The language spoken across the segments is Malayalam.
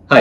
ഹായ്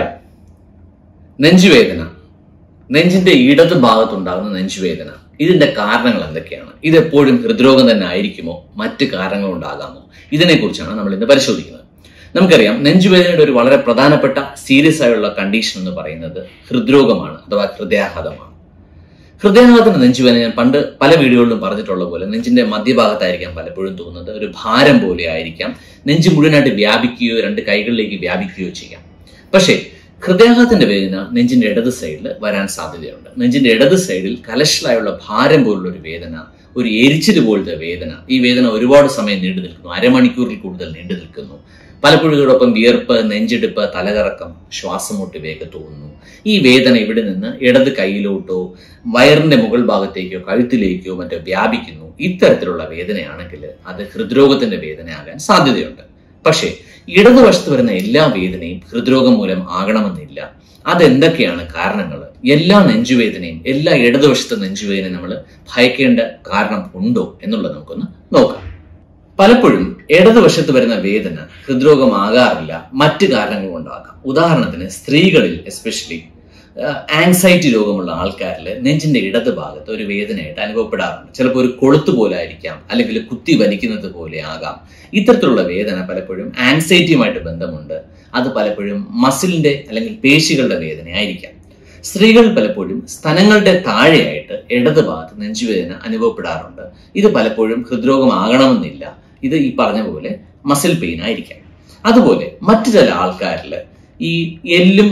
നെഞ്ചുവേദന നെഞ്ചിന്റെ ഇടത് ഭാഗത്തുണ്ടാകുന്ന നെഞ്ചുവേദന ഇതിന്റെ കാരണങ്ങൾ എന്തൊക്കെയാണ് ഇത് എപ്പോഴും ഹൃദ്രോഗം തന്നെ ആയിരിക്കുമോ മറ്റ് കാരണങ്ങൾ ഉണ്ടാകാമോ ഇതിനെക്കുറിച്ചാണ് നമ്മൾ ഇന്ന് പരിശോധിക്കുന്നത് നമുക്കറിയാം നെഞ്ചുവേദനയുടെ ഒരു വളരെ പ്രധാനപ്പെട്ട സീരിയസ് ആയുള്ള കണ്ടീഷൻ എന്ന് പറയുന്നത് ഹൃദ്രോഗമാണ് അഥവാ ഹൃദയാഘാതമാണ് ഹൃദയാഘാതത്തിന് നെഞ്ചുവേദന ഞാൻ പണ്ട് പല വീഡിയോകളിലും പറഞ്ഞിട്ടുള്ള പോലെ നെഞ്ചിന്റെ മധ്യഭാഗത്തായിരിക്കാം പലപ്പോഴും തോന്നുന്നത് ഒരു ഭാരം പോലെ ആയിരിക്കാം നെഞ്ച് മുഴുവനായിട്ട് വ്യാപിക്കുകയോ രണ്ട് കൈകളിലേക്ക് വ്യാപിക്കുകയോ ചെയ്യാം പക്ഷേ ഹൃദയാഘാതത്തിന്റെ വേദന നെഞ്ചിന്റെ ഇടത് സൈഡിൽ വരാൻ സാധ്യതയുണ്ട് നെഞ്ചിന്റെ ഇടത് സൈഡിൽ കലശലായുള്ള ഭാരം പോലുള്ള ഒരു വേദന ഒരു എരിച്ചിൽ പോലത്തെ വേദന ഈ വേദന ഒരുപാട് സമയം നീണ്ടു നിൽക്കുന്നു അരമണിക്കൂറിൽ കൂടുതൽ നീണ്ടു നിൽക്കുന്നു പലപ്പോഴും ഇതോടൊപ്പം വിയർപ്പ് നെഞ്ചെടുപ്പ് തലകറക്കം ശ്വാസമുട്ട് വേഗം തോന്നുന്നു ഈ വേദന ഇവിടെ നിന്ന് ഇടത് കൈയിലോട്ടോ വയറിന്റെ മുകൾ ഭാഗത്തേക്കോ കഴുത്തിലേക്കോ മറ്റോ വ്യാപിക്കുന്നു ഇത്തരത്തിലുള്ള വേദനയാണെങ്കിൽ അത് ഹൃദ്രോഗത്തിന്റെ വേദനയാകാൻ സാധ്യതയുണ്ട് പക്ഷേ ഇടതുവശത്ത് വരുന്ന എല്ലാ വേദനയും ഹൃദ്രോഗം മൂലം ആകണമെന്നില്ല അതെന്തൊക്കെയാണ് കാരണങ്ങൾ എല്ലാ നെഞ്ചുവേദനയും എല്ലാ ഇടതുവശത്തെ നെഞ്ചുവേദനയും നമ്മൾ ഭയക്കേണ്ട കാരണം ഉണ്ടോ എന്നുള്ളത് നമുക്കൊന്ന് നോക്കാം പലപ്പോഴും ഇടതുവശത്ത് വരുന്ന വേദന ഹൃദ്രോഗമാകാറില്ല മറ്റ് കാരണങ്ങൾ കൊണ്ടാകാം ഉദാഹരണത്തിന് സ്ത്രീകളിൽ എസ്പെഷ്യലി ആങ്സൈറ്റി രോഗമുള്ള ആൾക്കാരിൽ നെഞ്ചിന്റെ ഇടത് ഭാഗത്ത് ഒരു വേദനയായിട്ട് അനുഭവപ്പെടാറുണ്ട് ചിലപ്പോൾ ഒരു കൊളുത്ത് പോലെ ആയിരിക്കാം അല്ലെങ്കിൽ കുത്തി വലിക്കുന്നത് പോലെ ആകാം ഇത്തരത്തിലുള്ള വേദന പലപ്പോഴും ആങ്സൈറ്റിയുമായിട്ട് ബന്ധമുണ്ട് അത് പലപ്പോഴും മസിലിന്റെ അല്ലെങ്കിൽ പേശികളുടെ വേദന ആയിരിക്കാം സ്ത്രീകൾ പലപ്പോഴും സ്തനങ്ങളുടെ താഴെയായിട്ട് ഇടത് ഭാഗത്ത് നെഞ്ചുവേദന അനുഭവപ്പെടാറുണ്ട് ഇത് പലപ്പോഴും ഹൃദ്രോഗമാകണമെന്നില്ല ഇത് ഈ പറഞ്ഞ പോലെ മസിൽ പെയിൻ ആയിരിക്കാം അതുപോലെ മറ്റു ചില ആൾക്കാരിൽ ഈ എല്ലും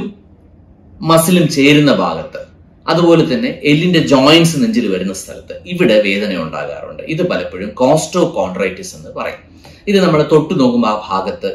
മസിലും ചേരുന്ന ഭാഗത്ത് അതുപോലെ തന്നെ എല്ലിന്റെ ജോയിന്റ്സ് നെഞ്ചിൽ വരുന്ന സ്ഥലത്ത് ഇവിടെ വേദന ഉണ്ടാകാറുണ്ട് ഇത് പലപ്പോഴും കോസ്റ്റോ കോൺട്രൈറ്റിസ് എന്ന് പറയും ഇത് നമ്മൾ തൊട്ടു നോക്കുമ്പോൾ ആ ഭാഗത്ത്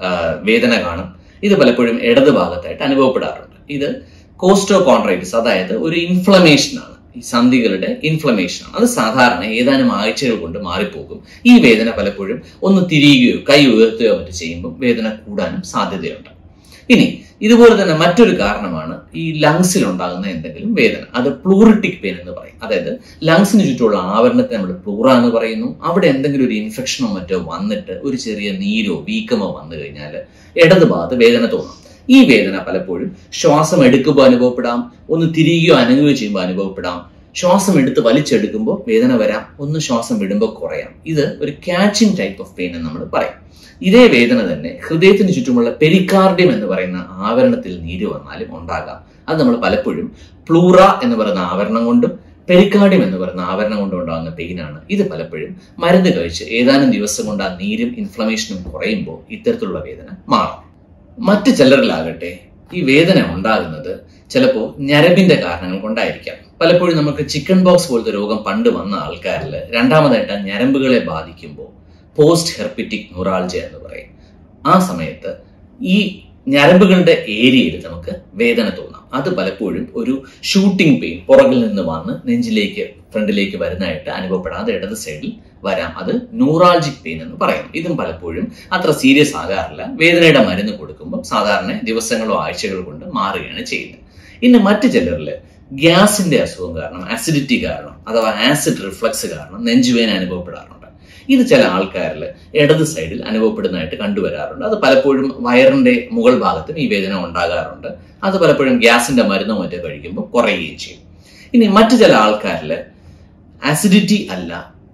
വേദന കാണും ഇത് പലപ്പോഴും ഇടത് ഭാഗത്തായിട്ട് അനുഭവപ്പെടാറുണ്ട് ഇത് കോസ്റ്റോ കോൺട്രൈറ്റിസ് അതായത് ഒരു ഇൻഫ്ലമേഷൻ ആണ് ഈ സന്ധികളുടെ ഇൻഫ്ലമേഷൻ ആണ് അത് സാധാരണ ഏതാനും ആഴ്ചകൾ കൊണ്ട് മാറിപ്പോകും ഈ വേദന പലപ്പോഴും ഒന്ന് തിരിയുകയോ കൈ ഉയർത്തുകയോ മറ്റു ചെയ്യുമ്പോൾ വേദന കൂടാനും സാധ്യതയുണ്ട് ഇനി ഇതുപോലെ തന്നെ മറ്റൊരു കാരണമാണ് ഈ ലങ്സിൽ ഉണ്ടാകുന്ന എന്തെങ്കിലും വേദന അത് പ്ലൂറിറ്റിക് പെയിൻ എന്ന് പറയും അതായത് ലങ്സിന് ചുറ്റുമുള്ള ആവരണത്തെ നമ്മൾ പ്ലൂറ എന്ന് പറയുന്നു അവിടെ എന്തെങ്കിലും ഒരു ഇൻഫെക്ഷനോ മറ്റോ വന്നിട്ട് ഒരു ചെറിയ നീരോ വീക്കമോ വന്നു കഴിഞ്ഞാൽ ഇടത് ഭാഗത്ത് വേദന തോന്നും ഈ വേദന പലപ്പോഴും ശ്വാസം എടുക്കുമ്പോൾ അനുഭവപ്പെടാം ഒന്ന് തിരിയുകയോ അനങ്ങുകയോ ചെയ്യുമ്പോൾ അനുഭവപ്പെടാം ശ്വാസം എടുത്ത് വലിച്ചെടുക്കുമ്പോൾ വേദന വരാം ഒന്ന് ശ്വാസം വിടുമ്പോൾ കുറയാം ഇത് ഒരു ക്യാച്ചിങ് ടൈപ്പ് ഓഫ് പെയിൻ എന്ന് നമ്മൾ പറയും ഇതേ വേദന തന്നെ ഹൃദയത്തിന് ചുറ്റുമുള്ള പെരിക്കാർഡിയം എന്ന് പറയുന്ന ആവരണത്തിൽ നീര് വന്നാലും ഉണ്ടാകാം അത് നമ്മൾ പലപ്പോഴും പ്ലൂറ എന്ന് പറയുന്ന ആവരണം കൊണ്ടും പെരിക്കാർഡിയം എന്ന് പറയുന്ന ആവരണം കൊണ്ടും ഉണ്ടാകുന്ന പെയിനാണ് ഇത് പലപ്പോഴും മരുന്ന് കഴിച്ച് ഏതാനും ദിവസം കൊണ്ട് ആ നീരും ഇൻഫ്ലമേഷനും കുറയുമ്പോൾ ഇത്തരത്തിലുള്ള വേദന മാറും മറ്റു ചിലരിലാകട്ടെ ഈ വേദന ഉണ്ടാകുന്നത് ചിലപ്പോൾ ഞരമ്പിന്റെ കാരണങ്ങൾ കൊണ്ടായിരിക്കാം പലപ്പോഴും നമുക്ക് ചിക്കൻ ബോക്സ് പോലത്തെ രോഗം പണ്ട് വന്ന ആൾക്കാരിൽ രണ്ടാമതായിട്ട് ആ ഞരമ്പുകളെ ബാധിക്കുമ്പോൾ പോസ്റ്റ് ഹെർപ്പിറ്റിക് ന്യൂറാൾജിയ എന്ന് പറയും ആ സമയത്ത് ഈ ഞരമ്പുകളുടെ ഏരിയയിൽ നമുക്ക് വേദന തോന്നാം അത് പലപ്പോഴും ഒരു ഷൂട്ടിംഗ് പെയിൻ പുറകിൽ നിന്ന് വന്ന് നെഞ്ചിലേക്ക് ഫ്രണ്ടിലേക്ക് വരുന്നതായിട്ട് അനുഭവപ്പെടാതെ ഇടത് സൈഡിൽ വരാം അത് ന്യൂറാൾജിക് പെയിൻ എന്ന് പറയുന്നു ഇതും പലപ്പോഴും അത്ര സീരിയസ് ആകാറില്ല വേദനയുടെ മരുന്ന് കൊടുക്കുമ്പോൾ സാധാരണ ദിവസങ്ങളോ ആഴ്ചകൾ കൊണ്ട് മാറുകയാണ് ചെയ്യുന്നത് ഇന്ന് മറ്റു ചിലരിൽ ഗ്യാസിന്റെ അസുഖം കാരണം ആസിഡിറ്റി കാരണം അഥവാ ആസിഡ് റിഫ്ലക്സ് കാരണം നെഞ്ചുവേന അനുഭവപ്പെടാറുണ്ട് ഇത് ചില ആൾക്കാരിൽ ഇടത് സൈഡിൽ അനുഭവപ്പെടുന്നതായിട്ട് കണ്ടുവരാറുണ്ട് അത് പലപ്പോഴും വയറിന്റെ മുകൾ ഭാഗത്തും ഈ വേദന ഉണ്ടാകാറുണ്ട് അത് പലപ്പോഴും ഗ്യാസിന്റെ മരുന്നോ മറ്റോ കഴിക്കുമ്പോൾ കുറയുകയും ചെയ്യും ഇനി മറ്റു ചില ആൾക്കാരിൽ ആസിഡിറ്റി അല്ല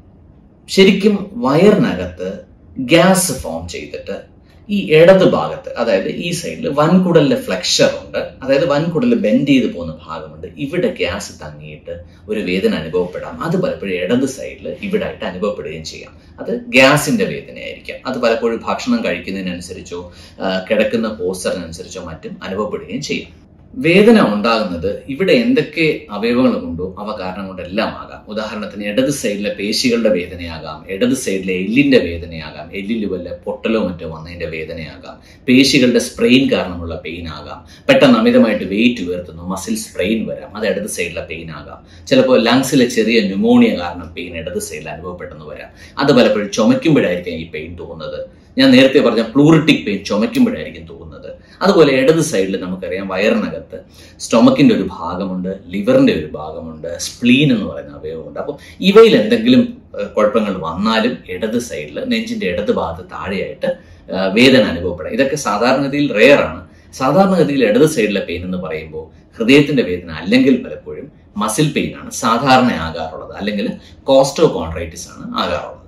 ശരിക്കും വയറിനകത്ത് ഗ്യാസ് ഫോം ചെയ്തിട്ട് ഈ ഇടത് ഭാഗത്ത് അതായത് ഈ സൈഡിൽ വൻകുടലിലെ ഫ്ലെക്ചർ ഉണ്ട് അതായത് വൻകുടൽ ബെൻഡ് ചെയ്ത് പോകുന്ന ഭാഗമുണ്ട് ഇവിടെ ഗ്യാസ് തങ്ങിയിട്ട് ഒരു വേദന അനുഭവപ്പെടാം അത് പലപ്പോഴും ഇടത് സൈഡിൽ ഇവിടെ ആയിട്ട് അനുഭവപ്പെടുകയും ചെയ്യാം അത് ഗ്യാസിന്റെ വേദനയായിരിക്കാം അത് പലപ്പോഴും ഭക്ഷണം കഴിക്കുന്നതിനനുസരിച്ചോ കിടക്കുന്ന പോസ്റ്ററിനനുസരിച്ചോ മറ്റും അനുഭവപ്പെടുകയും ചെയ്യാം വേദന ഉണ്ടാകുന്നത് ഇവിടെ എന്തൊക്കെ അവയവങ്ങളുണ്ടോ അവ കാരണം കൊണ്ടെല്ലാം ആകാം ഉദാഹരണത്തിന് ഇടത് സൈഡിലെ പേശികളുടെ വേദനയാകാം ഇടത് സൈഡിലെ എല്ലിന്റെ വേദനയാകാം എല്ലിൽ വല്ല പൊട്ടലോ മറ്റോ വന്നതിന്റെ വേദനയാകാം പേശികളുടെ സ്പ്രെയിൻ കാരണമുള്ള പെയിൻ ആകാം പെട്ടെന്ന് അമിതമായിട്ട് വെയിറ്റ് ഉയർത്തുന്നു മസിൽ സ്പ്രെയിൻ വരാം അത് ഇടത് സൈഡിലെ പെയിൻ ആകാം ചിലപ്പോൾ ലങ്സിലെ ചെറിയ ന്യൂമോണിയ കാരണം പെയിൻ ഇടത് സൈഡിൽ അനുഭവപ്പെട്ടെന്ന് വരാം അത് പലപ്പോഴും ചുമയ്ക്കുമ്പോഴായിരിക്കും ഈ പെയിൻ തോന്നുന്നത് ഞാൻ നേരത്തെ പറഞ്ഞ പ്ലൂറിറ്റിക് പെയിൻ ചുമയ്ക്കുമ്പോഴായിരിക്കും തോന്നുന്നത് അതുപോലെ ഇടത് സൈഡിൽ നമുക്കറിയാം വയറിനകത്ത് സ്റ്റൊമക്കിന്റെ ഒരു ഭാഗമുണ്ട് ലിവറിന്റെ ഒരു ഭാഗമുണ്ട് സ്പ്ലീൻ എന്ന് പറയുന്ന അവയവമുണ്ട് അപ്പോൾ ഇവയിൽ എന്തെങ്കിലും ഏഹ്, കുഴപ്പങ്ങൾ വന്നാലും ഇടത് സൈഡിൽ നെഞ്ചിന്റെ ഇടത് ഭാഗത്ത് താഴെയായിട്ട് ഏഹ്, വേദന അനുഭവപ്പെടാം ഇതൊക്കെ സാധാരണഗതിയിൽ റെയർ ആണ് സാധാരണഗതിയിൽ ഇടത് സൈഡിലെ പെയിൻ എന്ന് പറയുമ്പോൾ ഹൃദയത്തിന്റെ വേദന അല്ലെങ്കിൽ പലപ്പോഴും മസിൽ പെയിൻ ആണ് സാധാരണ ആകാറുള്ളത് അല്ലെങ്കിൽ കോസ്റ്റോ കോൺട്രൈറ്റിസ് ആണ് ആകാറുള്ളത്